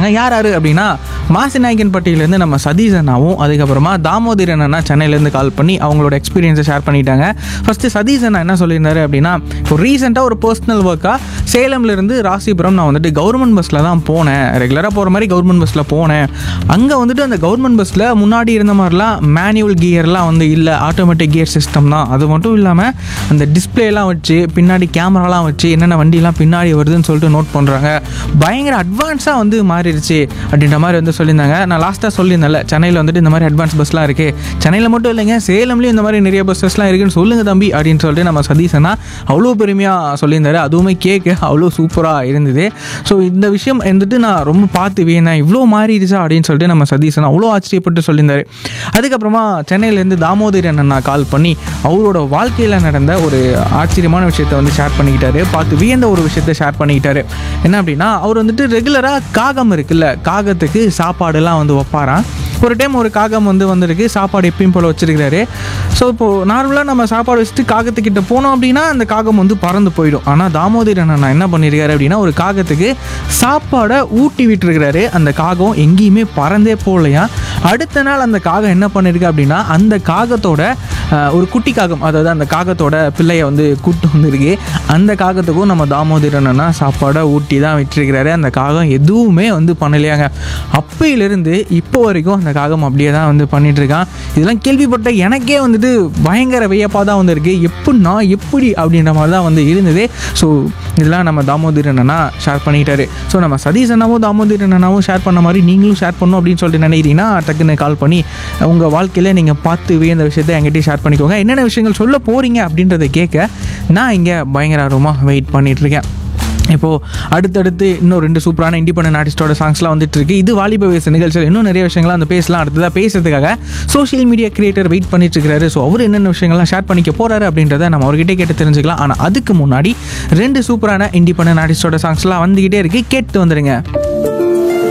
பண்ணியிருக்காங்க யார் யார் அப்படின்னா மாசிநாயக்கன் பட்டியிலேருந்து நம்ம சதீஷ் அண்ணாவும் அதுக்கப்புறமா தாமோதரன் அண்ணா சென்னையிலேருந்து கால் பண்ணி அவங்களோட எக்ஸ்பீரியன்ஸை ஷேர் பண்ணிட்டாங்க ஃபஸ்ட்டு சதீஷ் அண்ணா என்ன சொல்லியிருந்தாரு அப்படின்னா இப்போ ரீசெண்டாக ஒரு பர்சனல் ஒர்க்காக சேலம்லேருந்து ராசிபுரம் நான் வந்துட்டு கவர்மெண்ட் பஸ்ஸில் தான் போனேன் ரெகுலராக போகிற மாதிரி கவர்மெண்ட் பஸ்ஸில் போனேன் அங்கே வந்துட்டு அந்த கவர்மெண்ட் பஸ்ஸில் முன்னாடி இருந்த மாதிரிலாம் மேனுவல் கியர்லாம் வந்து இல்லை ஆட்டோமேட்டிக் கியர் சிஸ்டம் தான் அது மட்டும் இல்லாமல் அந்த டிஸ்பிளேலாம் வச்சு பின்னாடி கேமராலாம் வச்சு என்னென்ன வண்டிலாம் பின்னாடி வருதுன்னு சொல்லிட்டு நோட் பண்ணுறாங்க பயங்கர அட்வான்ஸாக வந்து மாறிடுச்சு அப்படின்ற மாதிரி வந்து சொல்லியிருந்தாங்க நான் லாஸ்ட்டாக சொல்லியிருந்தேன்ல சென்னையில் வந்துட்டு இந்த மாதிரி அட்வான்ஸ் பஸ்லாம் இருக்குது சென்னையில் மட்டும் இல்லைங்க சேலம்லேயும் இந்த மாதிரி நிறைய பஸ்ஸஸ்லாம் இருக்குன்னு சொல்லுங்கள் தம்பி அப்படின்னு சொல்லிட்டு நம்ம சதீஷனா அவ்வளோ பெருமையாக சொல்லியிருந்தாரு அதுவுமே கேட்க அவ்வளோ சூப்பராக இருந்தது ஸோ இந்த விஷயம் வந்துட்டு நான் ரொம்ப பார்த்து வேணேன் இவ்வளோ மாறிடுச்சா அப்படின்னு சொல்லிட்டு நம்ம சதீஷனா அவ்வளோ ஆச்சரியப்பட்டு சொல்லியிருந்தாரு அதுக்கப்புறமா சென்னையிலேருந்து தாமோதரன் அண்ணா கால் பண்ணி அவரோட வாழ்க்கையில் நடந்த ஒரு ஆச்சரியமான விஷயத்தை வந்து ஷேர் பண்ணிக்கிட்டாரு பார்த்து வியந்த ஒரு விஷயத்தை ஷேர் பண்ணிக்கிட்டாரு என்ன அப்படின்னா அவர் வந்துட்டு ரெகுலராக காகம் இருக்குல்ல காகத்துக்கு சாப்பாடுலாம் வந்து வைப்பாராம் ஒரு டைம் ஒரு காகம் வந்து வந்திருக்கு சாப்பாடு எப்பயும் போல் வச்சிருக்கிறாரு ஸோ இப்போது நார்மலாக நம்ம சாப்பாடு வச்சுட்டு காகத்துக்கிட்ட போனோம் அப்படின்னா அந்த காகம் வந்து பறந்து போயிடும் ஆனால் தாமோதரன் அண்ணா என்ன பண்ணியிருக்காரு அப்படின்னா ஒரு காகத்துக்கு சாப்பாடை ஊட்டி விட்டுருக்கிறாரு அந்த காகம் எங்கேயுமே பறந்தே போகலையா அடுத்த நாள் அந்த காகம் என்ன பண்ணியிருக்கு அப்படின்னா அந்த காகத்தோட அஹ், ஒரு குட்டி காகம் அதாவது அந்த காகத்தோட பிள்ளையை வந்து கூட்டு வந்திருக்கு அந்த காகத்துக்கும் நம்ம தாமோதரன் அண்ணா சாப்பாடை ஊட்டி தான் விட்டுருக்கிறாரு அந்த காகம் எதுவுமே வந்து பண்ணலையாங்க அப்பையிலிருந்து இப்போ வரைக்கும் அந்த காகம் அப்படியே தான் வந்து பண்ணிட்டு இருக்கான் இதெல்லாம் கேள்விப்பட்ட எனக்கே வந்துட்டு பயங்கர வியப்பாக தான் வந்திருக்கு எப்படின்னா எப்படி அப்படின்ற மாதிரி தான் வந்து இருந்தது ஸோ இதெல்லாம் நம்ம தாமோதரன் அண்ணா ஷேர் பண்ணிக்கிட்டாரு ஸோ நம்ம சதீஷ் அண்ணாவும் தாமோதரன் அண்ணாவும் ஷேர் பண்ண மாதிரி நீங்களும் ஷேர் பண்ணணும் அப்படின்னு சொல்லிட்டு நினைக்கிறீங்கன்னா டக்குன்னு கால் பண்ணி உங்கள் வாழ்க்கையில் நீங்கள் பார்த்து வியந்த விஷயத்தை என்கிட்ட ஷேர் பண்ணிக்கோங்க என்னென்ன விஷயங்கள் சொல்ல போகிறீங்க அப்படின்றத கேட்க நான் இங்கே பயங்கர ஆர்வமாக வெயிட் பண்ணிட்டு இருக்கேன் இப்போது அடுத்தடுத்து இன்னும் ரெண்டு சூப்பரான இண்டிபெண்டன்ட் ஆர்டிஸ்டோட சாங்ஸ்லாம் வந்துட்டு இருக்கு இது வாலிப வயசு நிகழ்ச்சியில் இன்னும் நிறைய விஷயங்கள்லாம் அந்த பேசலாம் அடுத்ததாக பேசுறதுக்காக சோஷியல் மீடியா கிரியேட்டர் வெயிட் பண்ணிட்டு இருக்காரு ஸோ அவர் என்னென்ன விஷயங்கள்லாம் ஷேர் பண்ணிக்க போறாரு அப்படின்றத நம்ம அவர்கிட்ட கேட்டு தெரிஞ்சுக்கலாம் ஆனால் அதுக்கு முன்னாடி ரெண்டு சூப்பரான இண்டிபெண்டன்ட் ஆர்டிஸ்டோட சாங்ஸ்லாம் வந்துகிட்டே இருக்கு கேட்டு வந்துடுங்க